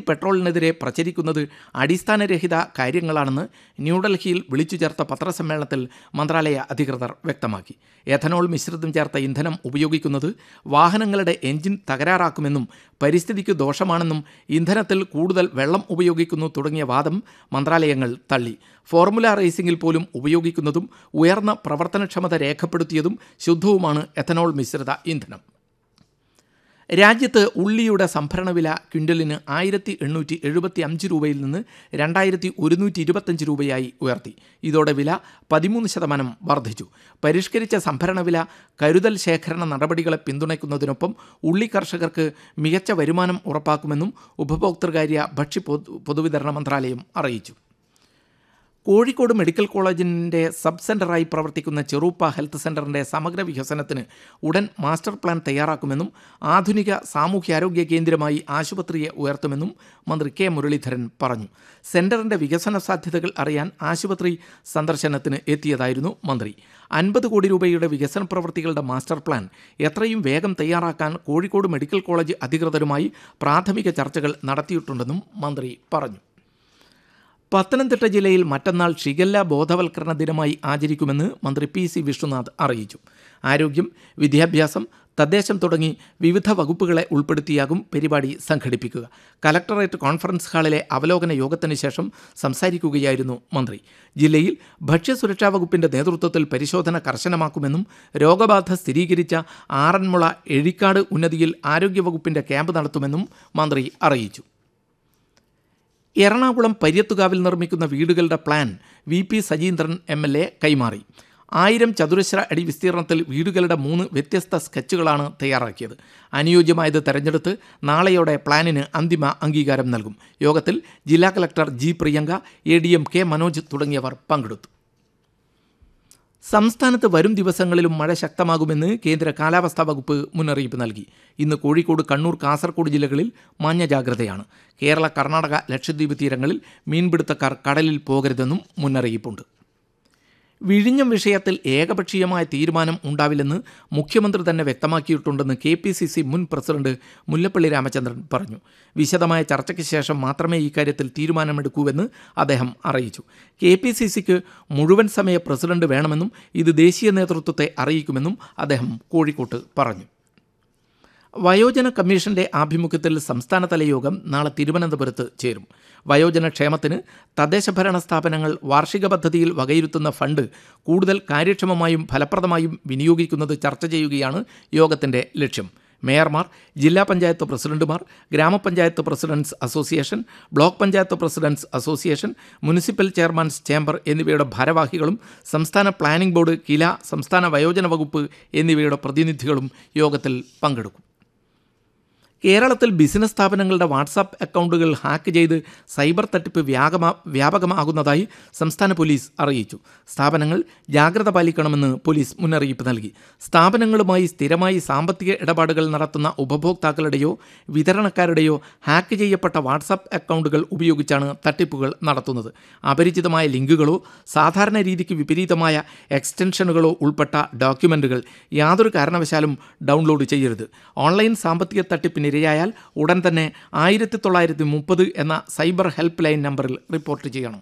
പെട്രോളിനെതിരെ പ്രചരിക്കുന്നത് അടിസ്ഥാനരഹിത കാര്യങ്ങളാണെന്ന് ന്യൂഡൽഹിയിൽ വിളിച്ചു ചേർത്ത പത്രസമ്മേളനത്തിൽ മന്ത്രാലയ അധികൃതർ വ്യക്തമാക്കി എഥനോൾ മിശ്രിതം ചേർത്ത ഇന്ധനം ഉപയോഗിക്കുന്നത് വാഹനങ്ങളുടെ എഞ്ചിൻ തകരാറാക്കുമെന്നും പരിസ്ഥിതിക്ക് ദോഷമാണെന്നും ഇന്ധനത്തിൽ കൂടുതൽ വെള്ളം ഉപയോഗിക്കുന്നു തുടങ്ങിയ വാദം മന്ത്രാലയങ്ങൾ തള്ളി ഫോർമുല റേസിംഗിൽ പോലും ഉപയോഗിക്കുന്നതും ഉയർന്ന പ്രവർത്തനക്ഷമത രേഖപ്പെടുത്തിയതും ശുദ്ധവുമാണ് എഥനോൾ മിശ്രിത ഇന്ധനം രാജ്യത്ത് ഉള്ളിയുടെ സംഭരണ വില ക്വിൻ്റലിന് ആയിരത്തി എണ്ണൂറ്റി എഴുപത്തി അഞ്ച് രൂപയിൽ നിന്ന് രണ്ടായിരത്തി ഒരുന്നൂറ്റി ഇരുപത്തഞ്ച് രൂപയായി ഉയർത്തി ഇതോടെ വില പതിമൂന്ന് ശതമാനം വർദ്ധിച്ചു പരിഷ്കരിച്ച സംഭരണ വില കരുതൽ ശേഖരണ നടപടികളെ പിന്തുണയ്ക്കുന്നതിനൊപ്പം ഉള്ളി കർഷകർക്ക് മികച്ച വരുമാനം ഉറപ്പാക്കുമെന്നും ഉപഭോക്തൃകാര്യ ഭക്ഷ്യ പൊതു- പൊതുവിതരണ മന്ത്രാലയം അറിയിച്ചു കോഴിക്കോട് മെഡിക്കൽ കോളേജിൻ്റെ സബ് സെൻ്ററായി പ്രവർത്തിക്കുന്ന ചെറൂപ്പ ഹെൽത്ത് സെൻ്ററിൻ്റെ സമഗ്ര വികസനത്തിന് ഉടൻ മാസ്റ്റർ പ്ലാൻ തയ്യാറാക്കുമെന്നും ആധുനിക സാമൂഹ്യാരോഗ്യ കേന്ദ്രമായി ആശുപത്രിയെ ഉയർത്തുമെന്നും മന്ത്രി കെ മുരളീധരൻ പറഞ്ഞു സെൻ്ററിൻ്റെ വികസന സാധ്യതകൾ അറിയാൻ ആശുപത്രി സന്ദർശനത്തിന് എത്തിയതായിരുന്നു മന്ത്രി അൻപത് കോടി രൂപയുടെ വികസന പ്രവൃത്തികളുടെ മാസ്റ്റർ പ്ലാൻ എത്രയും വേഗം തയ്യാറാക്കാൻ കോഴിക്കോട് മെഡിക്കൽ കോളേജ് അധികൃതരുമായി പ്രാഥമിക ചർച്ചകൾ നടത്തിയിട്ടുണ്ടെന്നും മന്ത്രി പറഞ്ഞു പത്തനംതിട്ട ജില്ലയിൽ മറ്റന്നാൾ ഷിഗല്ല ബോധവൽക്കരണ ദിനമായി ആചരിക്കുമെന്ന് മന്ത്രി പി സി വിഷ്ണുനാഥ് അറിയിച്ചു ആരോഗ്യം വിദ്യാഭ്യാസം തദ്ദേശം തുടങ്ങി വിവിധ വകുപ്പുകളെ ഉൾപ്പെടുത്തിയാകും പരിപാടി സംഘടിപ്പിക്കുക കലക്ടറേറ്റ് കോൺഫറൻസ് ഹാളിലെ അവലോകന യോഗത്തിന് ശേഷം സംസാരിക്കുകയായിരുന്നു മന്ത്രി ജില്ലയിൽ ഭക്ഷ്യസുരക്ഷാ വകുപ്പിന്റെ നേതൃത്വത്തിൽ പരിശോധന കർശനമാക്കുമെന്നും രോഗബാധ സ്ഥിരീകരിച്ച ആറന്മുള എഴിക്കാട് ഉന്നതിയിൽ ആരോഗ്യവകുപ്പിന്റെ ക്യാമ്പ് നടത്തുമെന്നും മന്ത്രി അറിയിച്ചു എറണാകുളം പര്യത്തുകാവിൽ നിർമ്മിക്കുന്ന വീടുകളുടെ plan V P Sajeendran M L A കൈമാറി ആയിരം ചതുരശ്ര അടി വിസ്തീർണത്തിൽ വീടുകളുടെ മൂന്ന് വ്യത്യസ്ത സ്കെച്ചുകളാണ് തയ്യാറാക്കിയത് അനുയോജ്യമായത് തെരഞ്ഞെടുത്ത് നാളെയോടെ പ്ലാനിന് അന്തിമ അംഗീകാരം നൽകും യോഗത്തിൽ ജില്ലാ collector G Priyanka A D M K Manoj തുടങ്ങിയവർ പങ്കെടുത്തു സംസ്ഥാനത്ത് വരും ദിവസങ്ങളിലും മഴ ശക്തമാകുമെന്ന് കേന്ദ്ര കാലാവസ്ഥാ വകുപ്പ് മുന്നറിയിപ്പ് നൽകി ഇന്ന് കോഴിക്കോട് കണ്ണൂർ കാസർഗോഡ് ജില്ലകളിൽ മഞ്ഞ ജാഗ്രതയാണ് കേരള കർണാടക ലക്ഷദ്വീപ് തീരങ്ങളിൽ മീൻപിടുത്തക്കാർ കടലിൽ പോകരുതെന്നും മുന്നറിയിപ്പുണ്ട് വിഴിഞ്ഞം വിഷയത്തിൽ ഏകപക്ഷീയമായ തീരുമാനം ഉണ്ടാവില്ലെന്ന് മുഖ്യമന്ത്രി തന്നെ വ്യക്തമാക്കിയിട്ടുണ്ടെന്ന് കെ പി സി സി മുൻ പ്രസിഡന്റ് മുല്ലപ്പള്ളി രാമചന്ദ്രൻ പറഞ്ഞു വിശദമായ ചർച്ചയ്ക്ക് ശേഷം മാത്രമേ ഇക്കാര്യത്തിൽ തീരുമാനമെടുക്കൂവെന്ന് അദ്ദേഹം അറിയിച്ചു കെ പി സി സിക്ക് മുഴുവൻ സമയ പ്രസിഡന്റ് വേണമെന്നും ഇത് ദേശീയ നേതൃത്വത്തെ അറിയിക്കുമെന്നും അദ്ദേഹം കോഴിക്കോട്ട് പറഞ്ഞു വയോജന കമ്മീഷന്റെ ആഭിമുഖ്യത്തിൽ സംസ്ഥാനതല യോഗം നാളെ തിരുവനന്തപുരത്ത് ചേരും വയോജന ക്ഷേമത്തിന് തദ്ദേശഭരണ സ്ഥാപനങ്ങൾ വാർഷിക പദ്ധതിയിൽ വകയിരുത്തുന്ന ഫണ്ട് കൂടുതൽ കാര്യക്ഷമമായും ഫലപ്രദമായും വിനിയോഗിക്കുന്നത് ചർച്ച ചെയ്യുകയാണ് യോഗത്തിന്റെ ലക്ഷ്യം മേയർമാർ ജില്ലാ പഞ്ചായത്ത് പ്രസിഡന്റുമാർ grama panchayat presidents association block panchayat presidents association municipal chairmans chamber എന്നിവയുടെ ഭാരവാഹികളും സംസ്ഥാന പ്ലാനിംഗ് ബോർഡ് കില സംസ്ഥാന വയോജന വകുപ്പ് എന്നിവയുടെ പ്രതിനിധികളും യോഗത്തിൽ പങ്കെടുക്കും കേരളത്തിൽ ബിസിനസ് സ്ഥാപനങ്ങളുടെ വാട്സാപ്പ് അക്കൗണ്ടുകൾ ഹാക്ക് ചെയ്ത് സൈബർ തട്ടിപ്പ് വ്യാപകമാ വ്യാപകമാകുന്നതായി സംസ്ഥാന പോലീസ് അറിയിച്ചു സ്ഥാപനങ്ങൾ ജാഗ്രത പാലിക്കണമെന്ന് പോലീസ് മുന്നറിയിപ്പ് നൽകി സ്ഥാപനങ്ങളുമായി സ്ഥിരമായി സാമ്പത്തിക ഇടപാടുകൾ നടത്തുന്ന ഉപഭോക്താക്കളുടെയോ വിതരണക്കാരുടെയോ ഹാക്ക് ചെയ്യപ്പെട്ട വാട്സാപ്പ് അക്കൗണ്ടുകൾ ഉപയോഗിച്ചാണ് തട്ടിപ്പുകൾ നടത്തുന്നത് അപരിചിതമായ ലിങ്കുകളോ സാധാരണ രീതിക്ക് വിപരീതമായ എക്സ്റ്റൻഷനുകളോ ഉൾപ്പെട്ട ഡോക്യുമെൻറ്റുകൾ യാതൊരു കാരണവശാലും ഡൗൺലോഡ് ചെയ്യരുത് ഓൺലൈൻ സാമ്പത്തിക തട്ടിപ്പിനിരയായാൽ ഉടൻ തന്നെ ആയിരത്തി തൊള്ളായിരത്തി മുപ്പത് എന്ന സൈബർ ഹെൽപ്പ് ലൈൻ നമ്പറിൽ റിപ്പോർട്ട് ചെയ്യണം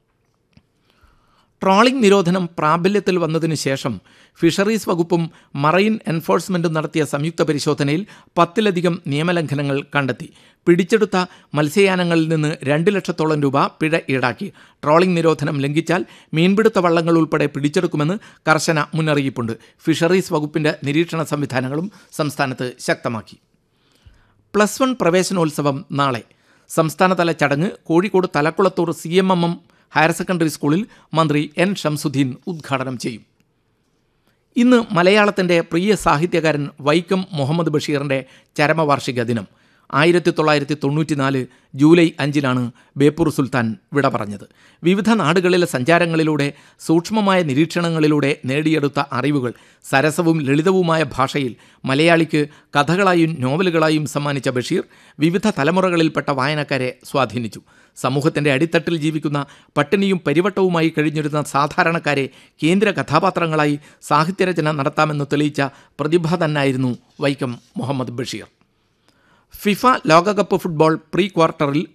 ട്രോളിംഗ് നിരോധനം പ്രാബല്യത്തിൽ വന്നതിന് ശേഷം ഫിഷറീസ് വകുപ്പും മറൈൻ എൻഫോഴ്സ്മെൻറ്റും നടത്തിയ സംയുക്ത പരിശോധനയിൽ പത്തിലധികം നിയമലംഘനങ്ങൾ കണ്ടെത്തി പിടിച്ചെടുത്ത മത്സ്യയാനങ്ങളിൽ നിന്ന് രണ്ട് ലക്ഷത്തോളം രൂപ പിഴ ഈടാക്കി ട്രോളിംഗ് നിരോധനം ലംഘിച്ചാൽ മീൻപിടുത്ത വള്ളങ്ങൾ ഉൾപ്പെടെ പിടിച്ചെടുക്കുമെന്ന് കർശന മുന്നറിയിപ്പുണ്ട് ഫിഷറീസ് വകുപ്പിൻ്റെ നിരീക്ഷണ സംവിധാനങ്ങളും സംസ്ഥാനത്ത് ശക്തമാക്കി പ്ലസ് വൺ പ്രവേശനോത്സവം നാളെ സംസ്ഥാനതല ചടങ്ങ് Kozhikode Thalakkulathur C M M M higher secondary സ്കൂളിൽ മന്ത്രി എൻ ഷംസുദ്ദീൻ ഉദ്ഘാടനം ചെയ്യും ഇന്ന് മലയാളത്തിൻ്റെ പ്രിയ സാഹിത്യകാരൻ വൈക്കം മുഹമ്മദ് ബഷീറിൻ്റെ ചരമവാർഷിക ദിനം ആയിരത്തി തൊള്ളായിരത്തി തൊണ്ണൂറ്റിനാല് ജൂലൈ അഞ്ചിനാണ് ബേപ്പൂർ സുൽത്താൻ വിട പറഞ്ഞത് വിവിധ നാടുകളിലെ സഞ്ചാരങ്ങളിലൂടെ സൂക്ഷ്മമായ നിരീക്ഷണങ്ങളിലൂടെ നേടിയെടുത്ത അറിവുകൾ സരസവും ലളിതവുമായ ഭാഷയിൽ മലയാളിക്ക് കഥകളായും നോവലുകളായും സമ്മാനിച്ച ബഷീർ വിവിധ തലമുറകളിൽപ്പെട്ട വായനക്കാരെ സ്വാധീനിച്ചു സമൂഹത്തിൻ്റെ അടിത്തട്ടിൽ ജീവിക്കുന്ന പട്ടിണിയും പരിവട്ടവുമായി കഴിഞ്ഞിരുന്ന സാധാരണക്കാരെ കേന്ദ്ര കഥാപാത്രങ്ങളായി സാഹിത്യരചന നടത്താമെന്ന് തെളിയിച്ച പ്രതിഭാതന്നായിരുന്നു വൈക്കം മുഹമ്മദ് ബഷീർ ഫിഫ ലോകകപ്പ് ഫുട്ബോൾ പ്രീ ക്വാർട്ടറിൽ